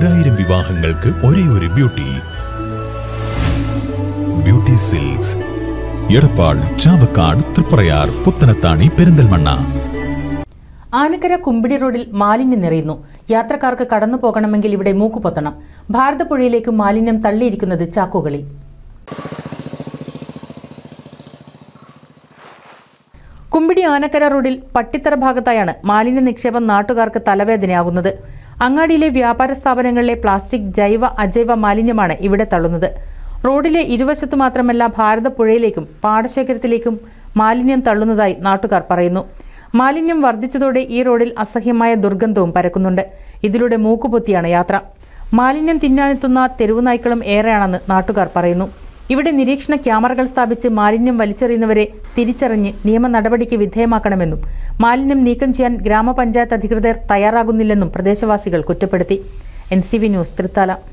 ഒരായിരം വിവാഹങ്ങൾക്ക് ഒരേ ഒരു beauty beauty silks Edappal Chavakkad Triprayar Puthanathani Perinthalmanna Anakkara Kumbidi റോഡിൽ മാലിന്യം നിറയുന്നു യാത്രക്കാർക്ക് കടന്നു പോകണമെങ്കിൽ ഇവിടെ മൂക്കുപൊത്തണം ഭാരതപ്പുഴയിലേക്ക് മാലിന്യം തള്ളിയിരിക്കുന്നത് ചാക്കുകളിൽ കുമ്പിടി ആനക്കര റോഡിൽ പട്ടിത്തറ ഭാഗത്തായാണ് മാലിന്യ നിക്ഷേപം നാട്ടുകാർക്ക് തലവേദനയാകുന്നത് അങ്ങാടിയിലെ വ്യാപാര സ്ഥാപനങ്ങളിലെ പ്ലാസ്റ്റിക് ജൈവ അജൈവ മാലിന്യമാണ് ഇവിടെ തള്ളുന്നത് റോഡിലെ ഇരുവശത്തു മാത്രമല്ല ഭാരതപ്പുഴയിലേക്കും പാടശേഖരത്തിലേക്കും മാലിന്യം തള്ളുന്നതായി നാട്ടുകാർ പറയുന്നു മാലിന്യം വർദ്ധിച്ചതോടെ ഈ റോഡിൽ അസഹ്യമായ ദുർഗന്ധവും പരക്കുന്നുണ്ട് ഇതിലൂടെ മൂക്കുപൊത്തിയാണ് യാത്ര മാലിന്യം തിന്നാനെത്തുന്ന തെരുവു നായ്ക്കളും ഏറെയാണെന്ന് നാട്ടുകാർ പറയുന്നു ഇവിടെ നിരീക്ഷണ ക്യാമറകൾ സ്ഥാപിച്ച് മാലിന്യം വലിച്ചെറിയുന്നവരെ തിരിച്ചറിഞ്ഞ് നിയമ നടപടിക്ക് വിധേയമാക്കണമെന്നും മാലിന്യം നീക്കം ചെയ്യാൻ ഗ്രാമപഞ്ചായത്ത് അധികൃതർ തയ്യാറാകുന്നില്ലെന്നും പ്രദേശവാസികൾ കുറ്റപ്പെടുത്തി എൻ ന്യൂസ് തൃത്താല